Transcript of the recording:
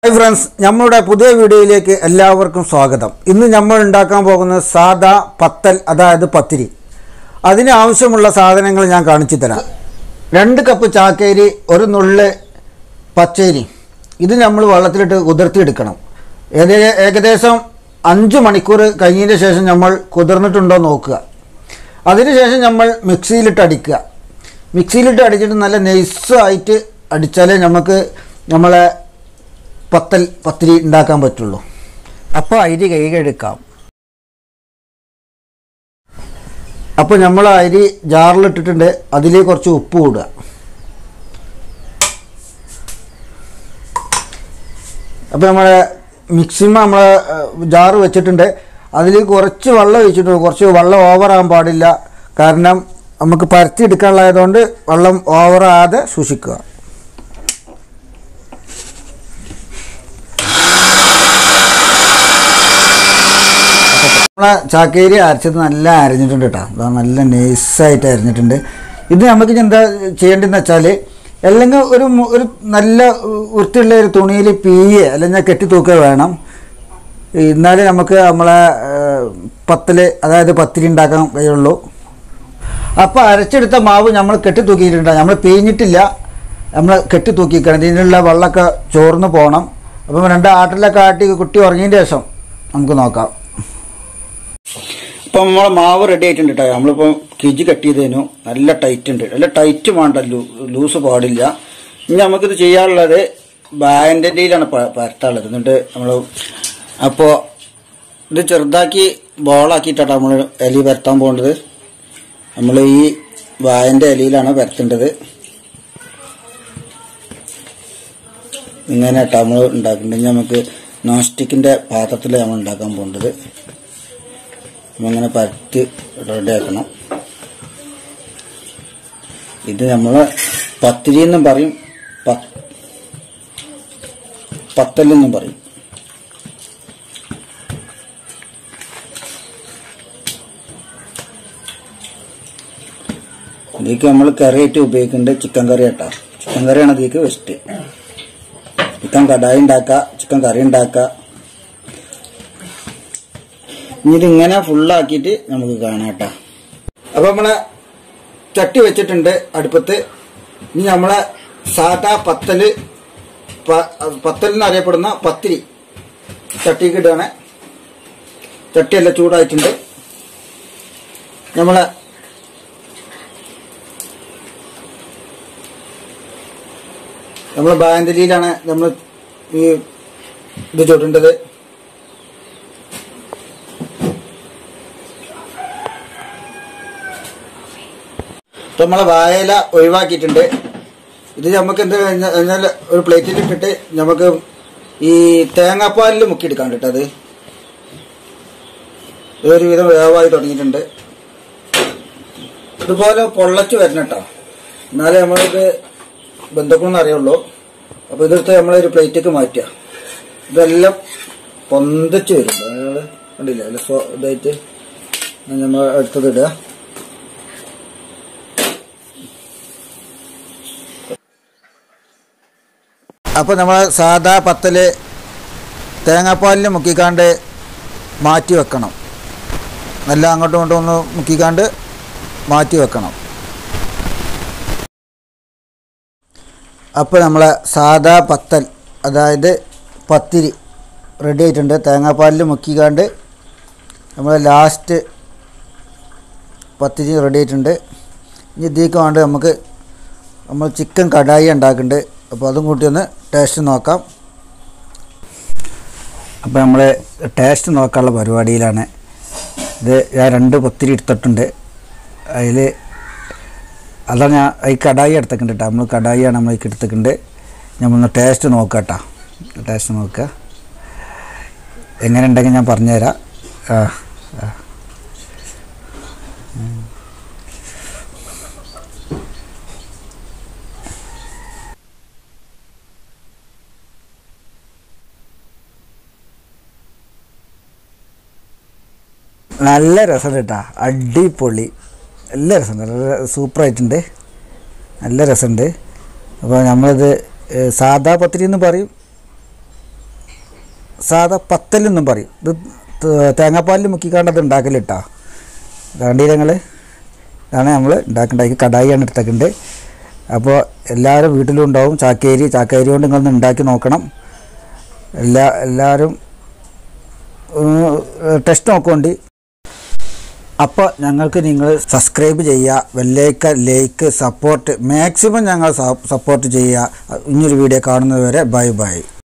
hi friends നമ്മളുടെ പുതിയ വീഡിയോയിലേക്ക് എല്ലാവർക്കും സ്വാഗതം ഇന്ന് നമ്മൾ ഉണ്ടാക്കാൻ പോകുന്നത് സാദാ പത്തൽ അതായത് പത്തിരി അതിന് ആവശ്യമുള്ള സാധനങ്ങൾ ഞാൻ കാണിച്ചു തരാം രണ്ട് കപ്പ് ചാക്കേരി ഒരു നുള്ള് പച്ചരി ഇത് നമ്മൾ വെള്ളത്തിലിട്ട് കുതിർത്തിയെടുക്കണം ഏക- ഏകദേശം അഞ്ച് മണിക്കൂർ കഴിഞ്ഞതിന് ശേഷം നമ്മൾ കുതിർന്നിട്ടുണ്ടോ നോക്കുക അതിനുശേഷം നമ്മൾ മിക്സിയിലിട്ട് അടിക്കുക മിക്സിയിലിട്ട് അടിച്ചിട്ട് നല്ല നൈസായിട്ട് അടിച്ചാലേ നമുക്ക് നമ്മളെ പത്തൽ പത്തിരി ഉണ്ടാക്കാൻ പറ്റുള്ളൂ അപ്പോൾ അരി കൈകെടുക്കാം അപ്പോൾ നമ്മൾ അരി ജാറിലിട്ടിട്ടുണ്ട് അതിലേക്ക് കുറച്ച് ഉപ്പ് കൂടുക അപ്പോൾ നമ്മളെ മിക്സിമ നമ്മൾ ജാറ് വെച്ചിട്ടുണ്ട് അതിൽ കുറച്ച് വെള്ളം ഒഴിച്ചിട്ടുണ്ട് കുറച്ച് വെള്ളം ഓവറാകാൻ പാടില്ല കാരണം നമുക്ക് പരത്തി എടുക്കാനുള്ളതുകൊണ്ട് വെള്ളം ഓവറാകാതെ സൂക്ഷിക്കുക നമ്മളെ ചാക്കേരി അരച്ചത് നല്ല അരഞ്ഞിട്ടുണ്ട് കേട്ടോ അതാ നല്ല നൈസായിട്ട് അരഞ്ഞിട്ടുണ്ട് ഇത് നമുക്ക് ഇനി എന്താ ചെയ്യേണ്ടതെന്ന് വെച്ചാൽ അല്ലെങ്കിൽ ഒരു മു- ഒരു നല്ല വൃത്തിയുള്ള ഒരു തുണിയിൽ പീയെ അല്ലെങ്കിൽ കെട്ടി തൂക്കുക വേണം എന്നാലേ നമുക്ക് നമ്മളെ ഏഹ്, പത്തല് അതായത് പത്തിരി ഉണ്ടാക്കാൻ കഴിയുള്ളൂ അപ്പോൾ അരച്ചെടുത്ത മാവ് നമ്മൾ കെട്ടി തൂക്കിയിട്ടുണ്ട് നമ്മൾ പിഴിഞ്ഞിട്ടില്ല നമ്മൾ കെട്ടി തൂക്കിക്കണം ഇതിനുള്ള വെള്ളമൊക്കെ ചോർന്ന് പോകണം അപ്പം രണ്ട് ആട്ടിലൊക്കെ ആട്ടി കുട്ടി ഉറങ്ങിയതിന് ശേഷം നമുക്ക് നോക്കാം ഇപ്പം നമ്മളെ മാവ് റെഡി ആയിട്ടുണ്ട് കേട്ടോ നമ്മളിപ്പോൾ കിജി കട്ട് ചെയ്തതിനു നല്ല ടൈറ്റ് ഉണ്ട് നല്ല ടൈറ്റ് വേണ്ട ലൂ- ലൂസ് പാടില്ല ഇനി നമുക്കിത് ചെയ്യാനുള്ളത് ബാൻഡൻ്റെയിലാണ് പരത്താനുള്ളത് എന്നിട്ട് നമ്മൾ അപ്പോൾ ഇത് ചെറുതാക്കി ബോളാക്കിയിട്ടാണ് നമ്മൾ ഇല പരത്താൻ പോകേണ്ടത് നമ്മൾ ഈ വായൻ്റെ ഇലയിലാണ് പരത്തേണ്ടത് ഇങ്ങനെ കേട്ടോ നമ്മൾ ഉണ്ടാക്കേണ്ടത് ഇനി നമുക്ക് നോൺ സ്റ്റിക്കിൻ്റെ പാത്രത്തിൽ നമ്മൾ ഉണ്ടാക്കാൻ പോകേണ്ടത് അങ്ങനെ പരത്തി റെഡിയാക്കണം ഇത് നമ്മൾ പത്തിരി എന്നും പറയും പ- പത്തലെന്നും പറയും ഇതിലേക്ക് നമ്മൾ കറിയായിട്ട് ഉപയോഗിക്കേണ്ടത് ചിക്കൻ കറി കേട്ടോ ചിക്കൻ കറിയാണ് ഇതിലേക്ക് വെസ്റ്റ് ചിക്കൻ കടായി ഉണ്ടാക്കുക ചിക്കൻ കറി ഉണ്ടാക്കുക ഇനി ഇതിങ്ങനെ ഫുള്ളാക്കിയിട്ട് നമുക്ക് കാണാം കേട്ടോ അപ്പൊ നമ്മളെ ചട്ടി വെച്ചിട്ടുണ്ട് അടുപ്പത്ത് ഇനി നമ്മളെ സാധാ പത്തല് പ- പത്തൽ എന്നറിയപ്പെടുന്ന പത്തിരി ചട്ടിക്ക് ഇടുകയാണ് ചട്ടിയെല്ലാം ചൂടായിട്ടുണ്ട് നമ്മളെ നമ്മളെ ബാന്തലിയിലാണ് നമ്മൾ ഈ ഇത് ചുടേണ്ടത് ഇപ്പൊ നമ്മളെ വായല ഒഴിവാക്കിയിട്ടുണ്ട് ഇത് നമുക്ക് എന്ത് കഴിഞ്ഞാ- കഴിഞ്ഞാൽ ഒരു പ്ലേറ്റിൽ ഇട്ടിട്ട് നമുക്ക് ഈ തേങ്ങാപ്പാലിൽ മുക്കിയെടുക്കാൻ കേട്ടോ അത് ഇതൊരു വിധം വേവായി തുടങ്ങിയിട്ടുണ്ട് ഇതുപോലെ പൊള്ളച്ച് വരണം കേട്ടോ എന്നാലേ നമ്മളിത് ബന്ധുക്കളെന്ന് അറിയുള്ളൂ അപ്പൊ ഇതെടുത്ത് നമ്മളൊരു പ്ലേറ്റിലേക്ക് മാറ്റുക ഇതെല്ലാം പൊന്തച്ച് വരും അയാള് കണ്ടില്ല അല്ല സ്വ- ഇതായിട്ട് നമ്മൾ എടുത്തത് ഇടുക അപ്പോൾ നമ്മൾ സാധാ പത്തല് തേങ്ങാപ്പാലിൽ മുക്കിക്കാണ്ട് മാറ്റി വെക്കണം നല്ല അങ്ങോട്ടും ഇങ്ങോട്ടും ഒന്ന് മുക്കിക്കാണ്ട് മാറ്റി വെക്കണം അപ്പോൾ നമ്മളെ സാധാ പത്തൽ അതായത് പത്തിരി റെഡി ആയിട്ടുണ്ട് തേങ്ങാപ്പാലിൽ മുക്കിക്കാണ്ട് നമ്മൾ ലാസ്റ്റ് പത്തിരി റെഡി ആയിട്ടുണ്ട് ഇനി ഇതിലേക്ക് വേണ്ട നമുക്ക് നമ്മൾ ചിക്കൻ കടായി ഉണ്ടാക്കുന്നുണ്ട് അപ്പോൾ അതും കൂട്ടി ഒന്ന് ടേസ്റ്റ് നോക്കാം അപ്പോൾ നമ്മൾ ടേസ്റ്റ് നോക്കാനുള്ള പരിപാടിയിലാണ് ഇത് ഞാൻ രണ്ട് പത്തിരി എടുത്തിട്ടുണ്ട് അതിൽ അതാണ് ഞാൻ ഈ കടായി എടുത്തേക്കുണ്ട് കേട്ടോ നമ്മൾ കടായിയാണ് നമ്മൾ ഈ എടുത്തേക്കുണ്ട് നമ്മളൊന്ന് ടേസ്റ്റ് നോക്കാം കേട്ടോ ടേസ്റ്റ് നോക്കുക എങ്ങനെ ഉണ്ടെങ്കിൽ ഞാൻ പറഞ്ഞുതരാം ആ ആ നല്ല രസമുണ്ട് കേട്ടോ അടിപൊളി നല്ല രസമുണ്ട് നല്ല സൂപ്പറായിട്ടുണ്ട് നല്ല രസമുണ്ട് അപ്പോൾ നമ്മളിത് ഏഹ്, സാദാ പത്തിരി എന്ന് പറയും സാധാ പത്തലെന്നും പറയും ഇത് ത- തേങ്ങാപ്പാലിൽ മുക്കിക്കാണ്ട് അത് ഉണ്ടാക്കലിട്ടാ കണ്ടില്ല ഞങ്ങൾ ഇതാണ് നമ്മൾ ഉണ്ടാക്കേണ്ട കടായിയാണ് എടുത്തേക്കുന്നത് അപ്പോൾ എല്ലാവരും വീട്ടിലും ഉണ്ടാവും ചാക്കേരി ചാക്കേരി കൊണ്ട് നിങ്ങളൊന്ന് ഉണ്ടാക്കി നോക്കണം എല്ലാ എല്ലാവരും ടെസ്റ്റ് നോക്കുകൊണ്ട് അപ്പോൾ ഞങ്ങൾക്ക് നിങ്ങൾ സബ്സ്ക്രൈബ് ചെയ്യുക വെല്ലൈക്ക ലൈക്ക് സപ്പോർട്ട് മാക്സിമം ഞങ്ങൾ സപ്പോർട്ട് ചെയ്യുക ഇനിയൊരു വീഡിയോ കാണുന്നത് വരെ ബൈ ബൈ